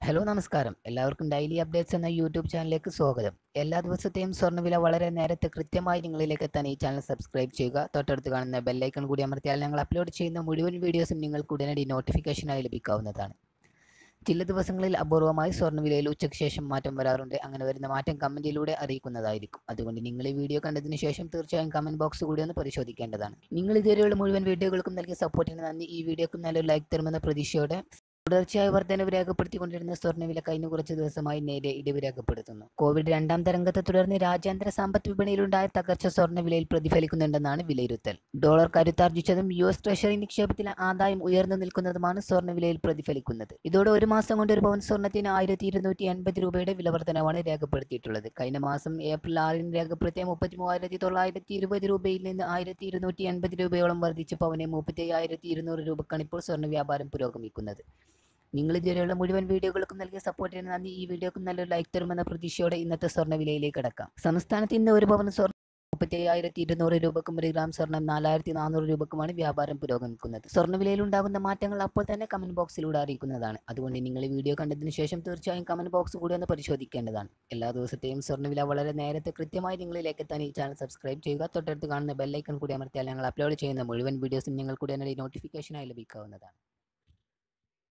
hello നമസ്കാരം എല്ലാവർക്കും daily updates എന്ന യൂട്യൂബ് ചാനലിലേക്ക് സ്വാഗതം എല്ലാ ദിവസത്തെയും സ്വർണ്ണവില വളരെ നേരത്തെ കൃത്യമായി നിങ്ങളിലേക്ക് എത്താൻ ഈ ചാനൽ സബ്സ്ക്രൈബ് ചെയ്യുക തൊട്ടടുത്ത് കാണുന്ന ബെല്ലൈക്കൺ കൂടി അമർത്തിയാൽ ഞങ്ങൾ അപ്ലോഡ് ചെയ്യുന്ന മുഴുവൻ വീഡിയോസും നിങ്ങൾക്ക് ഉടനടി നോട്ടിഫിക്കേഷനായി ലഭിക്കാവുന്നതാണ് ചില ദിവസങ്ങളിൽ അപൂർവമായി സ്വർണ്ണവിലയിൽ ഉച്ചയ്ക്ക് ശേഷം മാറ്റം വരാറുണ്ട് അങ്ങനെ വരുന്ന മാറ്റം കമൻറ്റിലൂടെ അറിയിക്കുന്നതായിരിക്കും അതുകൊണ്ട് നിങ്ങൾ ഈ വീഡിയോ കണ്ടതിന് ശേഷം തീർച്ചയായും കമൻറ്റ് ബോക്സ് കൂടി ഒന്ന് പരിശോധിക്കേണ്ടതാണ് നിങ്ങൾ ഇതുവരെയുള്ള മുഴുവൻ വീഡിയോകൾക്കും നൽകിയ സപ്പോർട്ടിന് നന്ദി ഈ വീഡിയോക്കും നല്ലൊരു ലൈക്ക് തരുമെന്ന പ്രതീക്ഷയോടെ തുടർച്ചയായി വർധനവ് രേഖപ്പെടുത്തിക്കൊണ്ടിരുന്ന സ്വർണ്ണവില കഴിഞ്ഞ കുറച്ച് ദിവസമായി നേരെ ഇടിവ് രേഖപ്പെടുത്തുന്നു കോവിഡ് രണ്ടാം തരംഗത്തെ തുടർന്ന് രാജ്യാന്തര സമ്പദ് വിപണിയിലുണ്ടായ തകർച്ച സ്വർണ്ണവിലയിൽ പ്രതിഫലിക്കുന്നുണ്ടെന്നാണ് വിലയിരുത്തൽ ഡോളർ കരുത്താർജിച്ചതും യു എസ് ട്രഷറി നിക്ഷേപത്തിലെ ആദായം ഉയർന്നു നിൽക്കുന്നതുമാണ് സ്വർണ്ണവിലയിൽ പ്രതിഫലിക്കുന്നത് ഇതോടെ ഒരു മാസം കൊണ്ട് ഒരു പവൻ സ്വർണ്ണത്തിന് ആയിരത്തി ഇരുന്നൂറ്റി എൺപത് രൂപയുടെ വിലവർധനവാണ് രേഖപ്പെടുത്തിയിട്ടുള്ളത് കഴിഞ്ഞ മാസം ഏപ്രിൽ ആറിന് രേഖപ്പെടുത്തിയ മുപ്പത്തി മൂവായിരത്തി തൊള്ളായിരത്തി ഇരുപത് രൂപയിൽ നിന്ന് ആയിരത്തി ഇരുന്നൂറ്റി എൺപത് രൂപയോളം വർദ്ധിച്ച് പവനെ മുപ്പത്തി അയ്യായിരത്തി ഇരുന്നൂറ് രൂപക്കാണ് ഇപ്പോൾ സ്വർണ്ണ വ്യാപാരം പുരോഗമിക്കുന്നത് നിങ്ങൾ ഇതുവരെയുള്ള മുഴുവൻ വീഡിയോകൾക്കും നൽകിയ സപ്പോർട്ടിന് നന്ദി ഈ വീഡിയോക്കും നല്ലൊരു ലൈക്ക് തരുമെന്ന പ്രതീക്ഷയോടെ ഇന്നത്തെ സ്വർണ്ണ വിലയിലേക്ക് കടക്കാം സംസ്ഥാനത്ത് ഇന്ന് ഒരു പവൻ സ്വർണ്ണം മുപ്പത്തി അയ്യായിരത്തി ഇരുന്നൂറ് രൂപക്കും ഒരു ഗ്രാം സ്വർണ്ണം നാലായിരത്തി നാനൂറ് രൂപക്കുമാണ് വ്യാപാരം പുരോഗമിക്കുന്നത് സ്വർണ്ണവിലയിൽ ഉണ്ടാകുന്ന മാറ്റങ്ങൾ അപ്പോൾ തന്നെ കമന്റ് ബോക്സിലൂടെ അറിയിക്കുന്നതാണ് അതുകൊണ്ട് നിങ്ങൾ ഈ വീഡിയോ കണ്ടതിന് ശേഷം തീർച്ചയായും കമന്റ് ബോക്സ് കൂടി ഒന്ന് പരിശോധിക്കേണ്ടതാണ് എല്ലാ ദിവസത്തെയും സ്വർണ്ണവില വളരെ നേരത്തെ കൃത്യമായി നിങ്ങളിലേക്ക് എത്താൻ ഈ ചാനൽ സബ്സ്ക്രൈബ് ചെയ്യുക തൊട്ടടുത്ത് കാണുന്ന ബെല്ലൈക്കൺ കൂടി അമർത്തിയാൽ ഞങ്ങൾ അപ്ലോഡ് ചെയ്യുന്ന മുഴുവൻ വീഡിയോസും നിങ്ങൾക്ക് ഉടനടി നോട്ടിഫിക്കേഷനായി ലഭിക്കാവുന്നതാണ്